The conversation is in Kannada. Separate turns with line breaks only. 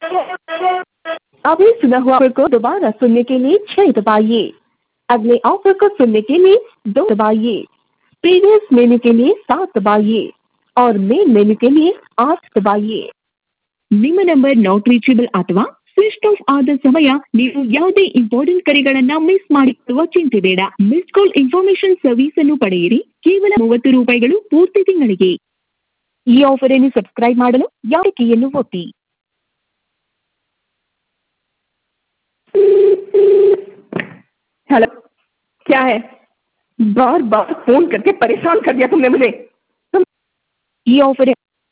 अभी सुना हुआ ऑफर को दोबारा सुनने के लिए छह दबाइए अगले ऑफर को सुनने के लिए दो दबाइए प्रीवियस मेन्यू के लिए सात दबाइए और मेन मेन्यू के लिए आठ दबाइए ನಿಮ್ಮ ನಂಬರ್ ನಾಟ್ ರೀಚೇಬಲ್ ಅಥವಾ ಸ್ವಿಚ್ ಆಫ್ ಆದ ಸಮಯ ನೀವು ಯಾವುದೇ ಇಂಪಾರ್ಟೆಂಟ್ ಕರೆಗಳನ್ನ ಮಿಸ್ ಮಾಡಿಕೊಳ್ಳುವ ಚಿಂತೆ ಬೇಡ ಮಿಸ್ ಕಾಲ್ ಇನ್ಫಾರ್ಮೇಶನ್ ಸರ್ವಿಸ್ ಅನ್ನು ಪಡೆಯಿರಿ ಕೇವಲ ಮೂವತ್ತು ರೂಪಾಯಿಗಳು ಪೂರ್ತಿ ತಿಂಗಳಿಗೆ ಈ ಆಫರ್ ಅನ್ನು ಸಬ್ಸ್ಕ್ರೈಬ್ ಮಾಡಲು ಯಾವ ಕೀಯನ್ನು ಒತ್ತಿ
हेलो क्या है बार बार फोन करके परेशान कर दिया तुमने मुझे तुम
ಈ ಆಫರ್